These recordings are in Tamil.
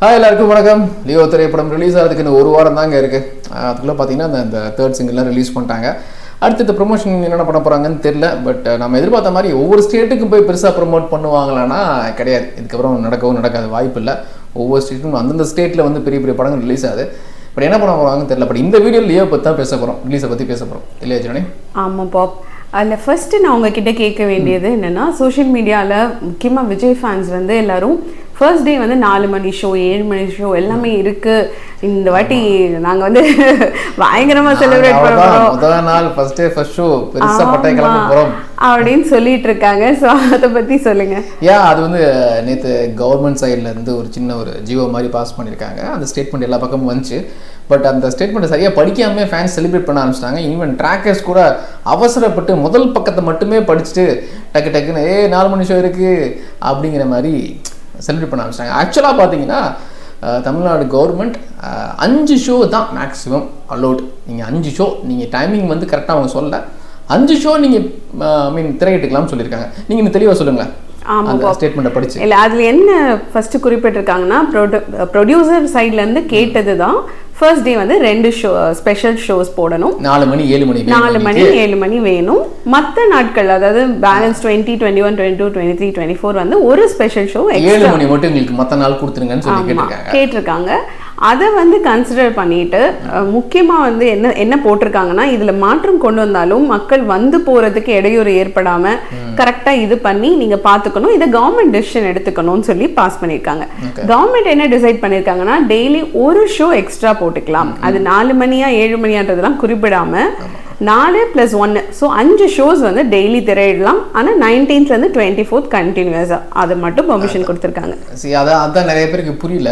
ஹாய் எல்லாருக்கும் வணக்கம் லியோ திரைப்படம் ரிலீஸ் ஆகிறதுக்கு இன்னும் ஒரு வாரம் தாங்க இருக்கு அஹ் அதுக்குள்ள பார்த்தீங்கன்னா அந்த- அந்த தேர்ட் சிங்கிள்லாம் ரிலீஸ் பண்ணிட்டாங்க அடுத்தது ப்ரொமோஷன் என்னென்ன பண்ண போறாங்கன்னு தெரியல பட் நம்ம எதிர்பார்த்த மாதிரி ஒவ்வொரு ஸ்டேட்டுக்கும் போய் பெருசாக ப்ரோமோட் பண்ணுவாங்களான்னா கிடையாது இதுக்கப்புறம் நடக்கவும் நடக்காது வாய்ப்பு இல்லை ஒவ்வொரு ஸ்டேட்டும் அந்தந்த ஸ்டேட்டில் வந்து பெரிய பெரிய படங்கள் ரிலீஸ் ஆகுது பட் என்ன பண்ண போறாங்கன்னு தெரியல பட் இந்த வீடியோ லியோ பற்றி தான் பேச போகிறோம் ரிலீஸை பற்றி பேச போகிறோம் இல்லையா ஜனனி ஆமாம் பாப் அதில் ஃபர்ஸ்ட் நான் உங்ககிட்ட கேட்க வேண்டியது என்னன்னா சோஷியல் மீடியாவில் முக்கியமாக விஜய் ஃபேன்ஸ் வந்து எல்லாரும் ஃபர்ஸ்ட் டே வந்து நாலு மணி ஷோ ஏழு மணி ஷோ எல்லாமே இருக்கு இந்த வாட்டி நாங்கள் வந்து பயங்கரமாக செலிப்ரேட் பண்ண அவ்வளவுதான். போகிறோம் முதல் நாள் ஃபர்ஸ்ட் டே ஃபர்ஸ்ட் ஷோ பெருசாக பட்டை கிளம்ப ஆமா. போகிறோம் அப்படின்னு சொல்லிட்டு இருக்காங்க ஸோ அதை பற்றி சொல்லுங்க ஏன் அது வந்து நேற்று கவர்மெண்ட் சைடுல இருந்து ஒரு சின்ன ஒரு ஜியோ மாதிரி பாஸ் பண்ணியிருக்காங்க அந்த ஸ்டேட்மெண்ட் எல்லா பக்கமும் வந்துச்சு பட் அந்த ஸ்டேட்மெண்ட்டை சரியாக படிக்காமலே ஃபேன்ஸ் செலிப்ரேட் பண்ண ஆரம்பிச்சிட்டாங்க ஈவன் ட்ராக்கர்ஸ் கூட அவசரப்பட்டு முதல் பக்கத்தை மட்டுமே படிச்சுட்டு டக்கு டக்குன்னு ஏ நாலு மணி ஷோ இருக்கு அப்படிங்கிற மாதிரி செலிப்ரேட் பண்ண ஆரம்பிச்சிட்டாங்க ஆக்சுவலாக பார்த்தீங்கன்னா அஹ், தமிழ்நாடு கவர்மெண்ட் அஞ்சு ஷோ தான் மேக்ஸிமம் அலோட் நீங்கள் அஞ்சு ஷோ நீங்கள் டைமிங் வந்து கரெக்டாக அவங்க சொல்ல அஞ்சு ஷோ நீங்கள் ஐ மீன் திரையிட்டுக்கலாம்னு சொல்லியிருக்காங்க நீங்கள் இன்னும் தெளிவாக சொல்லுங்களேன் ஆமா, அந்த ஸ்டேட்மெண்ட்டை படிச்சு இல்லை அதில் என்ன ஃபர்ஸ்ட் குறிப்பிட்டிருக்காங்கன்னா ப்ரொடியூசர் சைட்லேருந்து கேட்டது தான் ஃபர்ஸ்ட் டே வந்து ரெண்டு ஷோ ஸ்பெஷல் ஷோஸ் போடணும் நாலு மணி ஏழு மணி வேணும் நாலு மணி உங்களுக்கு. ஏழு மணி வேணும் மற்ற நாட்கள் அதாவது balance twenty twenty one twenty two twenty three twenty four வந்து ஒரு ஸ்பெஷல் ஷோ ஏழு மணி மட்டும் உங்களுக்கு மத்த நாள் கொடுத்துருங்கன்னு சொல்லி ஆமா கேட்டிருக்காங்க கேட்டிருக்காங்க அதை வந்து கன்சிடர் பண்ணிட்டு அஹ், முக்கியமா வந்து என்ன என்ன போட்டிருக்காங்கன்னா இதுல மாற்றம் கொண்டு வந்தாலும் மக்கள் வந்து போறதுக்கு இடையூறு ஏற்படாம கரெக்டா இது பண்ணி நீங்க பாத்துக்கணும் இதை கவர்மெண்ட் டெசிஷன் எடுத்துக்கணும்னு சொல்லி பாஸ் பண்ணிருக்காங்க Okay. கவர்மெண்ட் என்ன டிசைட் பண்ணிருக்காங்கன்னா டெய்லி ஒரு ஷோ எக்ஸ்ட்ரா போட்டுக்கலாம் அது நாலு மணியா ஏழு மணியான்றதெல்லாம் குறிப்பிடாம நாலு பிளஸ் ஒன்னு ஸோ அஞ்சு ஷோஸ் வந்து டெய்லி திரையிடலாம் ஆனால் நைன்டீன்த்லேருந்து டுவெண்ட்டி ஃபோர்த் கண்டினியூஸாக அது மட்டும் பெர்மிஷன் கொடுத்துருக்காங்க சரி அதான் அதான் நிறைய பேருக்கு புரியல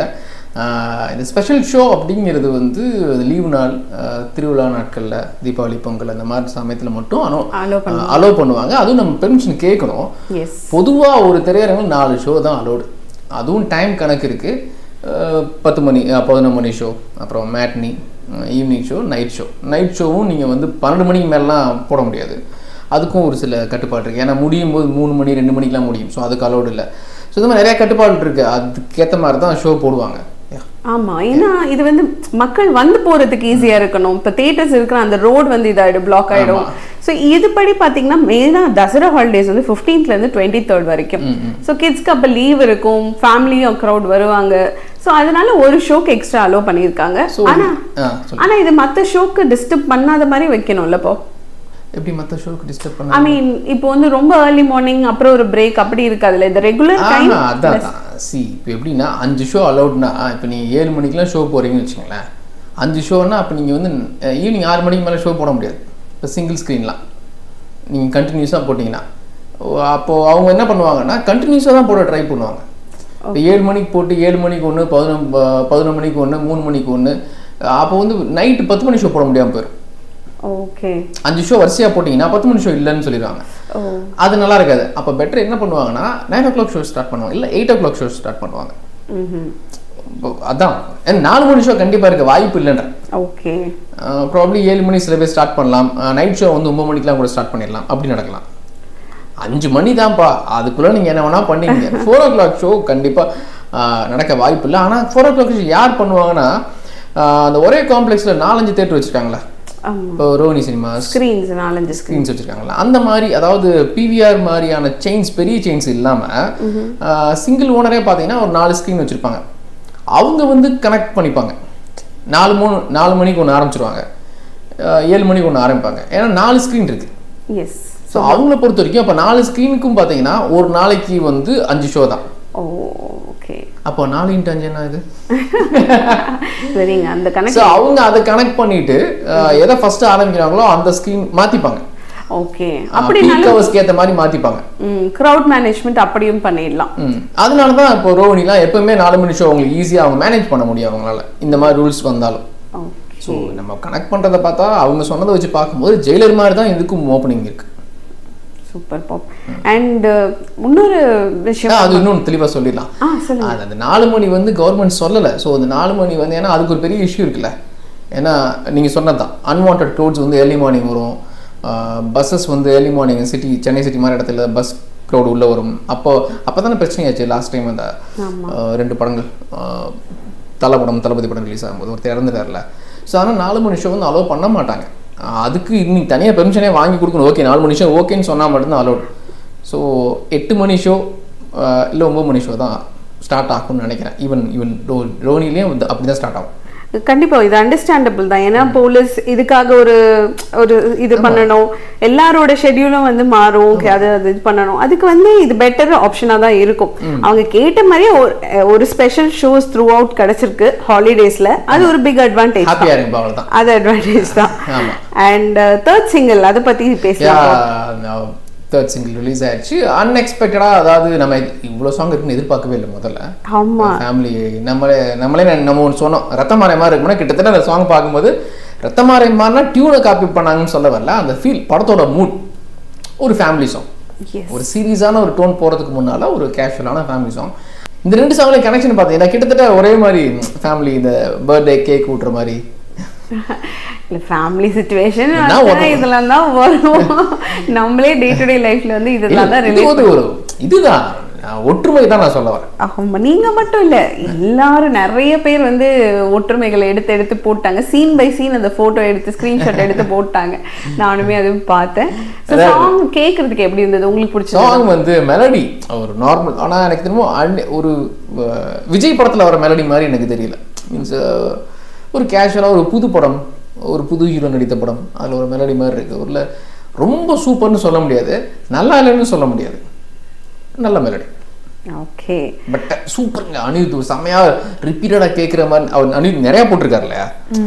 ஆஹ் இந்த ஸ்பெஷல் ஷோ அப்படிங்கிறது வந்து லீவு நாள் ஆஹ் திருவிழா நாட்களில் தீபாவளி பொங்கல் அந்த மாதிரி சமயத்தில் மட்டும் அனோ Allow அலோவ் பண்ணுவாங்க அதுவும் நம்ம பெர்மிஷன் கேட்கணும் எஸ் பொதுவாக ஒரு திரையரங்கில் நாலு ஷோ தான் அலோடு அதுவும் டைம் கணக்கு இருக்குது பத்து மணி அஹ், பதினொரு மணி ஷோ அப்புறம் matinee evening show night show night ஷோவும் நீங்கள் வந்து பன்னெண்டு மணிக்கு மேலாம் போட முடியாது அதுக்கும் ஒரு சில கட்டுப்பாடு இருக்குது ஏன்னா முடியும் போது மூணு மணி ரெண்டு மணிக்கெலாம் முடியும் ஸோ அதுக்கு அலோடு இல்லை ஸோ இந்த மாதிரி நிறைய கட்டுப்பாடு இருக்குது அதுக்கேற்ற மாதிரி தான் ஷோ போடுவாங்க Yeah. ஆமா ஏன்னா இது வந்து மக்கள் வந்து போறதுக்கு ஈஸியா இருக்கணும் இப்போ தியேட்டர்ஸ் இருக்கிற அந்த ரோடு வந்து இதாயிடும் பிளாக் ஆயிடும் ஸோ இதுபடி பாத்தீங்கன்னா மெயினா தசரா ஹாலிடேஸ் வந்து 15th ல இருந்து டுவெண்ட்டி தேர்ட் வரைக்கும் ஸோ கிட்ஸ்க்கு அப்போ லீவ் இருக்கும் ஃபேமிலியும் க்ரௌட் வருவாங்க ஸோ அதனால ஒரு ஷோக்கு எக்ஸ்ட்ரா அலோவ் பண்ணியிருக்காங்க ஸோ ஆனா ஆ சொல்லு ஆனா இது மத்த ஷோக்கு டிஸ்டர்ப் பண்ணாத மாதிரி வைக்கணும்ல இப்போ எப்படி மற்ற ஷோக்கு டிஸ்டர்ப் ஐ பண்ண மீன் இப்போ வந்து ரொம்ப ஏர்லி மார்னிங் அப்புறம் ஒரு பிரேக் அப்படி இருக்காதுல்ல இந்த ரெகுலர் டைம் ஆமா அதான் அதான் சி இப்போ எப்படின்னா அஞ்சு ஷோ அலௌட்னா இப்போ நீங்கள் ஏழு மணிக்கெலாம் ஷோ போகிறீங்கன்னு வச்சுங்களேன் அஞ்சு ஷோன்னா அப்போ நீங்கள் வந்து ஈவினிங் ஆறு மணிக்கு மேலே ஷோ போட முடியாது இப்போ சிங்கிள் ஸ்க்ரீன்லாம் நீங்கள் கண்டினியூஸாக போட்டிங்கன்னா அப்போது அவங்க என்ன பண்ணுவாங்கன்னா கண்டினியூஸாக தான் போட ட்ரை பண்ணுவாங்க இப்போ ஏழு மணிக்கு போட்டு ஏழு மணிக்கு ஒன்று பதினொன்று பதினொன்று மணிக்கு ஒன்று மூணு மணிக்கு ஒன்று அப்போ வந்து நைட்டு பத்து மணி ஷோ போட முடியாமல் போயிடும் ஓகே அஞ்சு ஷோ வரிசையாக போட்டிங்கன்னா பத்து மணி ஷோ இல்லைன்னு சொல்லிடுவாங்க ஓ அது நல்லா இருக்காது அப்போ பெட்டர் என்ன பண்ணுவாங்கன்னா nine o'clock show start பண்ணுவாங்க இல்லை eight o'clock show start பண்ணுவாங்க ம் இப்போ அதான் ஏன்னா நாலு மணி ஷோ கண்டிப்பாக இருக்க வாய்ப்பு இல்லைன்ற ஓகே ப்ராப்ளி ஏழு மணி சில பேர் ஸ்டார்ட் பண்ணலாம் நைட் ஷோ வந்து ஒன்பது மணிக்கெலாம் கூட ஸ்டார்ட் பண்ணிடலாம் அப்படி நடக்கலாம் அஞ்சு மணி தான்ப்பா அதுக்குள்ளே நீங்கள் என்ன வேணால் பண்ணீங்க ஃபோர் ஓ கிளாக் ஷோ கண்டிப்பாக நடக்க வாய்ப்பு இல்லை ஆனால் ஃபோர் ஓ கிளாக் ஷோ யார் பண்ணுவாங்கன்னா ஆஹ் அந்த ஒரே காம்ப்ளெக்ஸில் நாலஞ்சு தேட்டர் வச்சுருக்காங்களா ஆமா இப்போ ரோஹினி சினிமாஸ் ஸ்க்ரீன்ஸ் நாலஞ்சு ஸ்க்ரீன் ஸ்க்ரீன்ஸ் வச்சிருக்காங்களா அந்த மாதிரி அதாவது பிவிஆர் மாதிரியான செயின்ஸ் பெரிய செயின்ஸ் இல்லாமல் சிங்கிள் ஓனரே பார்த்தீங்கன்னா ஒரு நாலு ஸ்க்ரீன் வச்சுருப்பாங்க அவங்க வந்து கனெக்ட் பண்ணிப்பாங்க நாலு மூணு நாலு மணிக்கு ஒன்று ஆரம்பிச்சிருவாங்க ஆஹ் ஏழு மணிக்கு ஒன்று ஆரம்பிப்பாங்க ஏன்னா நாலு ஸ்க்ரீன் இருக்கு எஸ் ஸோ அவங்கள பொறுத்த வரைக்கும் அப்போ நாலு ஸ்க்ரீனுக்கும் பார்த்தீங்கன்னா ஒரு நாளைக்கு வந்து அஞ்சு ஷோ தான் ஓ ஓகே அப்போ நாலு இன்ட்டு அஞ்சு என்ன இது சரிங்க அந்த கணக்கு ஸோ அவங்க அதை கனெக்ட் பண்ணிட்டு ஆஹ் எதை ஃபர்ஸ்ட் ஆரம்பிக்கிறாங்களோ அந்த ஸ்க்ரீன் மாற்றிப்பாங்க ஓகே பீக் அப்படினாலும் ஹவர்ஸ்க்கு ஏற்ற மாதிரி மாற்றிப்பாங்க க்ரௌட் மேனேஜ்மெண்ட் அப்படியும் பண்ணிடலாம் ம் அதனால தான் இப்போ ரோஹினிலாம் எப்பவுமே நாலு மணி ஷோ அவங்களுக்கு ஈஸியாக அவங்க மேனேஜ் பண்ண முடியும் அவங்களால இந்த மாதிரி ரூல்ஸ் வந்தாலும் ஓகே ஸோ நம்ம கனெக்ட் பண்ணுறத பார்த்தா அவங்க சொன்னதை வச்சு பார்க்கும்போது ஜெயிலர் மாதிரி தான் இதுக்கும் ஓப்பனிங் இருக்கு சூப்பர் பாப் அண்ட் இன்னொரு விஷயம் ஆனா, அது இன்னொன்று தெளிவாக சொல்லிடலாம் ஆ சொல்லுங்க அது அந்த நாலு மணி வந்து கவர்மெண்ட் சொல்லலை ஸோ அந்த நாலு மணி வந்து ஏன்னா அதுக்கு ஒரு பெரிய இஷ்யூ இருக்குல்ல ஏன்னா நீங்கள் சொன்னதுதான் அன்வான்ட் க்ளோட்ஸ் வந்து ஏர்லி மார்னிங் வரும் பஸ்ஸஸ் வந்து early morning city Chennai city மாதிரி இடத்துல பஸ் க்ரௌட் உள்ளே வரும் அப்போ அப்போ தானே பிரச்சனையாச்சு லாஸ்ட் டைம் அந்த ஆமா. அஹ், ரெண்டு படங்கள் அஹ், தல படம் தளபதி படம் ரிலீஸ் ஆகும்போது ஒருத்தர் இறந்துட்டார்ல ஸோ ஆனால் நாலு மணி ஷோ வந்து அலோவ் பண்ண மாட்டாங்க அஹ், அதுக்கு இன்னைக்கு தனியாக பெர்மிஷனே வாங்கி கொடுக்கணும் ஓகே நாலு மணி ஷோ ஓகேன்னு சொன்னால் மட்டும்தான் அலோட் ஸோ எட்டு மணி ஷோ இல்லை ஒம்பது மணி ஷோ தான் ஸ்டார்ட் ஆகும்னு நினைக்கிறேன் ஈவன் ஈவன் ரோ ரோனிலையும் வந்து அப்படி தான் ஸ்டார்ட் ஆகும் கண்டிப்பா இது அண்டர்ஸ்டாண்டபிள் தான் ஏன்னா போலீஸ் இதுக்காக ஒரு ஒரு இது பண்ணணும் எல்லாரோட ஷெட்யூலும் வந்து மாறும் okay, அது அது இது பண்ணணும் அதுக்கு வந்து இது பெட்டர் ஆப்ஷனா தான் இருக்கும் அவங்க கேட்ட மாதிரியே ஒரு ஒரு ஸ்பெஷல் ஷோஸ் த்ரூ அவுட் கிடைச்சிருக்கு ஹாலிடேஸ்ல அது ஒரு பிக் அட்வான்டேஜ் ஹாப்பியாக இருக்கும் அவ்வளோ தான் அது அட்வான்டேஜ் தான் ஆமா. அண்ட் தேர்ட் சிங்கிள் அதை பத்தி பேசலாம் தேர்ட் சிங்கிள் ரிலீஸ் ஆயிடுச்சு அன்எக்ஸ்பெக்டடாக அதாவது நம்ம இவ்வளோ சாங் இருக்குன்னு எதிர்பார்க்கவே இல்லை முதல்ல ஆமா ஃபேமிலி நம்மளே நம்மளே ந- நம்ம ஒன்று சொன்னோம் ரத்தமாரை மாதிரி இருக்கும்னா கிட்டத்தட்ட அந்த சாங் பார்க்கும்போது ரத்தமாரை மாதிரினா டியூனை காப்பி பண்ணாங்கன்னு சொல்ல வரல அந்த ஃபீல் படத்தோட மூட் ஒரு ஃபேமிலி சாங் Yes. ஒரு சீரியஸான ஒரு டோன் போகிறதுக்கு முன்னால ஒரு கேஷுவலான ஃபேமிலி சாங் இந்த ரெண்டு சாங்ல கனெக்ஷன் பார்த்தீங்கன்னா கிட்டத்தட்ட ஒரே மாதிரி ஃபேமிலி இந்த பர்த்டே கேக் ஊட்டுற மாதிரி இல்ல ஃபேமிலி சுச்சுவேஷன் என்ன ஒரு- இதெல்லாம் தான் வரும் நம்மளே டே டு டே லைஃப்ல வந்து இதெல்லாம் தான் இது ரிலேட் வந்து ஒரு இதுதான் நான் ஒற்றுமை தான் நான் சொல்ல வரேன் ஆமா நீங்க மட்டும் இல்ல எல்லாரும் நிறைய பேர் வந்து ஒற்றுமைகளை எடுத்து எடுத்து போட்டாங்க சீன் பை சீன் அந்த போட்டோ எடுத்து ஸ்கிரீன்ஷாட் எடுத்து போட்டாங்க நானுமே அது பார்த்தேன் சாங் கேக்குறதுக்கு எப்படி இருந்தது உங்களுக்கு பிடிச்சது சாங் வந்து மெலடி ஒரு நார்மல் ஆனா எனக்கு திரும்ப அன்- ஒரு அஹ், விஜய் படத்துல வர மெலடி மாதிரி எனக்கு தெரியல மீன்ஸ் ஒரு கேஷுவலாக ஒரு புது படம் ஒரு புது ஹீரோ நடித்த படம் அதுல ஒரு மெலடி மாதிரி இருக்கு ஒரு ரொம்ப சூப்பர்னு சொல்ல முடியாது நல்லா இல்லைன்னு சொல்ல முடியாது நல்ல மெலடி ஓகே பட் சூப்பருங்க அனிருத் ஒரு செம்மையா ரிப்பீட்டடா கேட்குற மாதிரி அவர் அனிருத் நிறைய போட்டிருக்காரு இல்லையா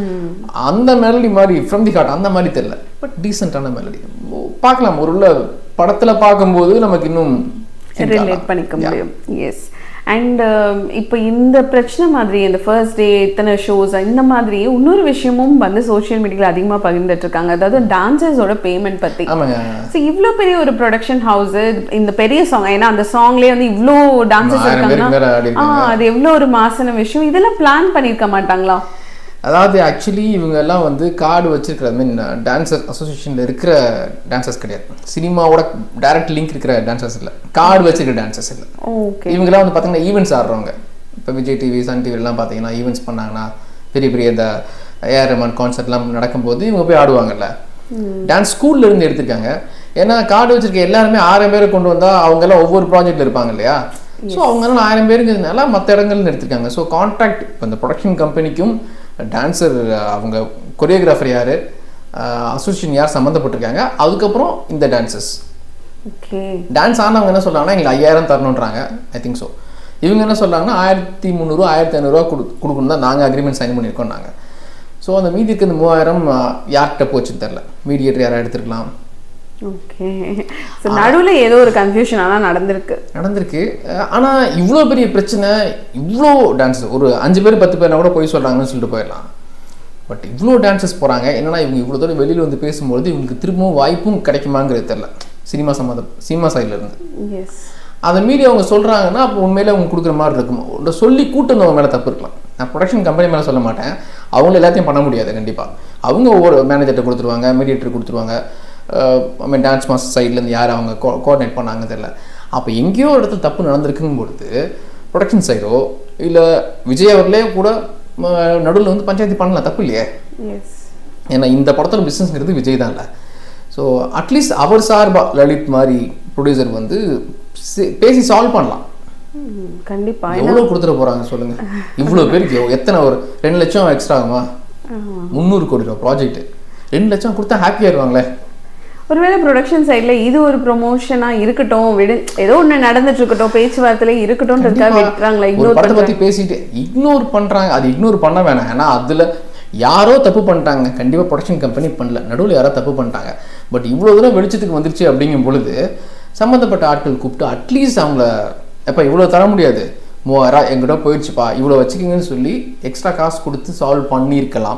அந்த மெலடி மாதிரி ஃப்ரம் தி ஹார்ட் அந்த மாதிரி தெரியல பட் டீசெண்டான மெலடி பார்க்கலாம் ஒரு உள்ள படத்துல பார்க்கும்போது நமக்கு இன்னும் think ரிலேட் ஆகலாம். பண்ணிக்க Yeah. முடியும் எஸ் அண்ட் இப்போ இந்த பிரச்சனை மாதிரி இந்த ஃபர்ஸ்ட் டே இத்தனை ஷோஸ் இந்த மாதிரி இன்னொரு விஷயமும் வந்து சோஷியல் மீடியால அதிகமா பகிர்ந்துட்டு இருக்காங்க அதாவது டான்சர்ஸோட பேமெண்ட் பத்தி ஆமாங்க ஸோ இவ்ளோ பெரிய ஒரு ப்ரொடக்ஷன் ஹவுஸ் இந்த பெரிய சாங் ஏன்னா அந்த சாங்லயே வந்து இவ்ளோ டான்சர்ஸ் ஆயிரம் பேருக்கு மேல இருக்காங்கன்னா ஆடி ஆ, இருக்காங்க. அது எவ்வளோ ஒரு மாசான விஷயம் இதெல்லாம் பிளான் பண்ணிருக்க மாட்டாங்களா அதாவது ஆக்சுவலி இவங்க எல்லாம் வந்து கார்டு வச்சிருக்கிற ஐ மீன் டான்சர் அசோசியேஷன்ல இருக்கிற டான்சர்ஸ் கிடையாது சினிமாவோட டைரக்ட் லிங்க் இருக்கிற டான்சர்ஸ் இல்லை கார்டு வச்சிருக்கிற டான்சர்ஸ் இல்லை ஓகே இவங்கெல்லாம் வந்து பார்த்தீங்கன்னா ஈவெண்ட்ஸ் ஆடுறவங்க இப்போ விஜய் டிவி சன் டிவிலாம் பார்த்தீங்கன்னா ஈவெண்ட்ஸ் பண்ணாங்கன்னா பெரிய பெரிய இந்த ஏஆர் ரஹ்மான் கான்சர்ட்லாம் நடக்கும்போது இவங்க போய் ஆடுவாங்கல்ல டான்ஸ் ஸ்கூல்ல இருந்து எடுத்திருக்காங்க ஏன்னா கார்டு வச்சிருக்க எல்லாருமே ஆயிரம் பேரை கொண்டு வந்தா அவங்க எல்லாம் ஒவ்வொரு ப்ராஜெக்ட்ல இருப்பாங்க இல்லையா ஸோ அவங்கெல்லாம் ஆயிரம் பேருங்கிறதுனால மற்ற இடங்கள்ல எடுத்திருக்காங்க ஸோ கான்ட்ராக்ட் இப்போ இந்த ப்ரொடக்ஷன் கம்பெனிக்கும் டான்சர் அவங்க கொரியோகிராஃபர் யாரு அசோசியேஷன் யார் சம்மந்தப்பட்டிருக்காங்க அதுக்கப்புறம் இந்த டான்சர்ஸ் ஓகே டான்ஸ் ஆனவங்க என்ன சொல்றாங்கன்னா எங்களுக்கு ஐயாயிரம் தரணுன்றாங்க ஐ திங்க் ஸோ இவங்க என்ன சொல்றாங்கன்னா ஆயிரத்தி முந்நூறுவா ஆயிரத்தி ஐநூறுரூவா கொடு கொடுக்கணும் தான் நாங்கள் அக்ரிமெண்ட் சைன் பண்ணியிருக்கோம் நாங்கள் ஸோ அந்த மீதி இருக்க இந்த மூவாயிரம் அஹ், யார்கிட்ட போச்சுன்னு தெரில மீடியேட்டர் யாரை எடுத்துருக்கலாம் ஓகே ஸோ நடுவுல ஏதோ ஒரு கன்ஃபியூஷன் ஆனா நடந்திருக்கு நடந்திருக்கு அஹ், ஆனா இவ்வளோ பெரிய பிரச்சனை இவ்வளோ டான்ஸ் ஒரு அஞ்சு பேர் பத்து பேர்னா கூட போய் சொல்றாங்கன்னு சொல்லிட்டு போயிடலாம் பட் இவ்வளோ டான்சஸ் போறாங்க என்னன்னா இவங்க இவ்வளோ தூரம் வெளியில வந்து பேசும்போது இவங்களுக்கு திரும்பவும் வாய்ப்பும் கிடைக்குமாங்கிறது தெரில சினிமா சம்மந்தம் சினிமா சைட்ல இருந்து எஸ் அதை மீறி அவங்க சொல்றாங்கன்னா அப்போ உண்மையில அவங்க கொடுக்குற மாதிரி இருக்கும் ஒரு சொல்லி கூட்டம் அவங்க மேலே தப்பு இருக்கலாம் நான் ப்ரொடக்ஷன் கம்பெனி மேலே சொல்ல மாட்டேன் அவங்க எல்லாத்தையும் பண்ண முடியாது கண்டிப்பா அவங்க ஒவ்வொரு மேனேஜர்கிட்ட கொடுத்துருவாங்க மீடியேட்டர் கொடுத்துருவாங்க ஐ மீன் டான்ஸ் மாஸ்டர் சைட்லேருந்து யார் அவங்க கோஆர்டினேட் பண்ணாங்க தெரியல அப்போ எங்கேயோ ஒரு இடத்துல தப்பு நடந்திருக்குன்னு பொழுது ப்ரொடக்ஷன் சைடோ இல்லை விஜய் அவர்களே கூட நடுவில் வந்து பஞ்சாயத்து பண்ணலாம் தப்பு இல்லையே எஸ் ஏன்னா இந்த படத்தோட பிஸ்னஸ்ங்கிறது விஜய் தான் இல்லை ஸோ அட்லீஸ்ட் அவர் சார்பா லலித் மாதிரி ப்ரொடியூசர் வந்து சி- பேசி சால்வ் பண்ணலாம் கண்டிப்பா எவ்வளோ கொடுத்துட போறாங்க சொல்லுங்க இவ்வளோ பேருக்கு எவ்வ- எத்தனை ஒரு ரெண்டு லட்சம் எக்ஸ்ட்ரா ஆகுமா முந்நூறு கோடி ரூபா ப்ராஜெக்ட் ரெண்டு லட்சம் கொடுத்தா ஹாப்பியாக இருவாங்களே ஒருவேளை ப்ரொடக்ஷன் சைடுல இது ஒரு ப்ரொமோஷனா இருக்கட்டும் விடு ஏதோ ஒண்ணு நடந்துட்டு இருக்கட்டும் பேச்சுவார்த்தையில இருக்கட்டும்ன்றதுக்காக விட்டுறாங்களா ஒரு இக்னோர் படத்தை பண்றாங்க பத்தி பேசிட்டு இக்னோர் பண்றாங்க அது இக்னோர் பண்ண வேணாம் ஏன்னா அதுல யாரோ தப்பு பண்ணிட்டாங்க கண்டிப்பா ப்ரொடக்ஷன் கம்பெனி பண்ணல நடுவில் யாரோ தப்பு பண்ணிட்டாங்க பட் இவ்வளவு தூரம் வெளிச்சத்துக்கு வந்துருச்சு அப்படிங்கும் பொழுது சம்மந்தப்பட்ட ஆட்கள் கூப்பிட்டு அட்லீஸ்ட் அவங்கள எப்ப இவ்வளவு தர முடியாது மூவாயிரம் எங்கிட்ட போயிடுச்சுப்பா இவ்வளவு வச்சுக்கிங்கன்னு சொல்லி எக்ஸ்ட்ரா காசு கொடுத்து சால்வ் பண்ணியிருக்கலாம்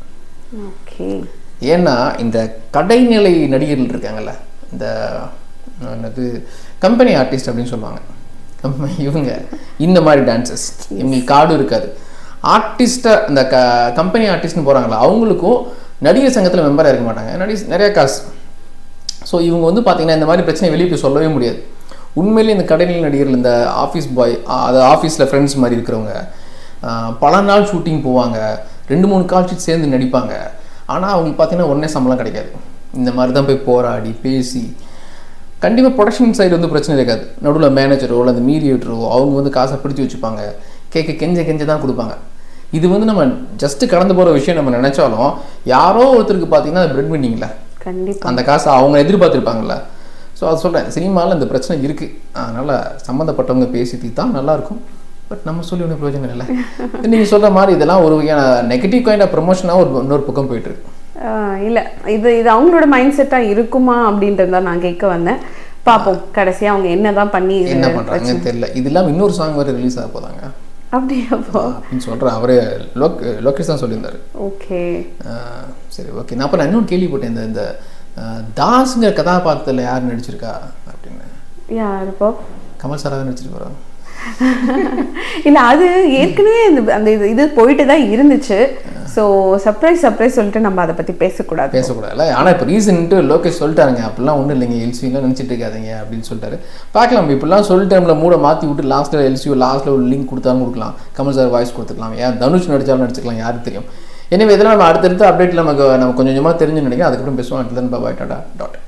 ஓகே ஏன்னா இந்த கடைநிலை நடிகர்கள் இருக்காங்கல்ல இந்த அஹ், என்னது கம்பெனி ஆர்டிஸ்ட் அப்படின்னு சொல்லுவாங்க கம்ப- இவங்க இந்த மாதிரி டான்சஸ் இவங்களுக்கு கார்டு இருக்காது ஆர்டிஸ்ட்டை இந்த க கம்பெனி ஆர்டிஸ்ட்னு போகிறாங்களா அவங்களுக்கும் நடிகர் சங்கத்தில் மெம்பராக இருக்க மாட்டாங்க நடி நிறைய காசு ஸோ இவங்க வந்து பார்த்தீங்கன்னா இந்த மாதிரி பிரச்சனை வெளியே போய் சொல்லவே முடியாது உண்மையிலேயே இந்த கடைநிலை நடிகர்கள் இந்த ஆஃபீஸ் பாய் அது ஆஃபீஸில் ஃப்ரெண்ட்ஸ் மாதிரி இருக்கிறவங்க ஆஹ், பல நாள் ஷூட்டிங் போவாங்க ரெண்டு மூணு கால் ஷீட் சேர்ந்து நடிப்பாங்க ஆனால் அவங்களுக்கு பார்த்தீங்கன்னா உடனே சம்பளம் கிடைக்காது இந்த மாதிரி தான் போய் போராடி பேசி கண்டிப்பாக ப்ரொடக்ஷன் சைடு வந்து பிரச்சனை இருக்காது நடுவில் மேனேஜரோ அல்லது மீடியேட்டரோ அவங்க வந்து காசை பிடிச்சி வச்சுப்பாங்க கேட்க கெஞ்ச கெஞ்ச தான் கொடுப்பாங்க இது வந்து நம்ம ஜஸ்ட் கடந்து போகிற விஷயம் நம்ம நினச்சாலும் யாரோ ஒருத்தருக்கு பார்த்தீங்கன்னா பிரெட் வின்னிங்ல கண்டிப்பா அந்த காசை அவங்க எதிர்பார்த்துருப்பாங்கல்ல ஸோ அது சொல்கிறேன் சினிமாவில் இந்த பிரச்சனை இருக்குது அதனால் சம்மந்தப்பட்டவங்க பேசி தீர்த்தா நல்லாயிருக்கும் பட் நம்ம சொல்லி ஒன்றும் பிரயோஜனம் இல்லை நீங்கள் சொல்கிற மாதிரி இதெல்லாம் ஒரு வகையான நெகட்டிவ் கைண்ட் ஆஃப் ப்ரொமோஷனாக ஒரு இன்னொரு பக்கம் போயிட்டு இருக்கு ஆஹ் இல்ல இது இது அவங்களோட மைண்ட் செட்டா இருக்குமா அப்படின்றது தான் நான் கேட்க வந்தேன் பார்ப்போம் கடைசியா அவங்க என்னதான் பண்ணி இது- என்ன பண்ணுறாங்கன்னு தெரியல இது இல்லாமல் இன்னொரு சாங் வேறு ரிலீஸ் ஆக போதாங்க அப்படியா அப்போ அப்படின்னு சொல்கிறேன் அவரே லோக் லோகேஷ் தான் சொல்லியிருந்தாரு ஓகே ஆஹ் சரி ஓகே நான் அப்போ நான் இன்னொன்று கேள்விப்பட்டேன் இந்த இந்த ஆஹ் தாஸ்ங்கிற கதாபாத்திரத்தில் யார் நடிச்சிருக்கா அப்படின்னு யார் இப்போ கமல் சாராக தான் நடிச்சிருக்காரா இல்ல அது ஏற்கனவே இந்த அந்த இது இது போயிட்டு தான் இருந்துச்சு ஸோ சர்ப்ரைஸ் சர்ப்ரைஸ் சொல்லிட்டு நம்ம அதை பத்தி பேசக்கூடாது பேசக்கூடாதுல்ல ஆனால் இப்போ ரீசன்ட்டு லோகேஷ் சொல்லிட்டாருங்க அப்படிலாம் ஒன்றும் இல்லைங்க எல்சியூலாம் நினச்சிட்டு இருக்காதீங்க அப்படின்னு சொல்லிட்டாரு பார்க்கலாம் இப்படிலாம் சொல்லிட்டு நம்மளை மூட மாற்றி விட்டு லாஸ்ட்டில் எல்சியூ லாஸ்ட்டில் ஒரு லிங்க் கொடுத்தாலும் கொடுக்கலாம் கமல் சார் வாய்ஸ் கொடுத்துக்கலாம் ஏன் தனுஷ் நடிச்சாலும் நடிச்சுக்கலாம் யாருக்கு தெரியும் எனவே இதெல்லாம் நம்ம அடுத்தடுத்து அப்டேட்டில் நமக்கு நம்ம கொஞ்சம் கொஞ்சமாக தெரிஞ்சு நினைக்கிறேன் அதுக்கப்புறம் பேசுவோம் அடுத்தது பாய் டாடா டாட்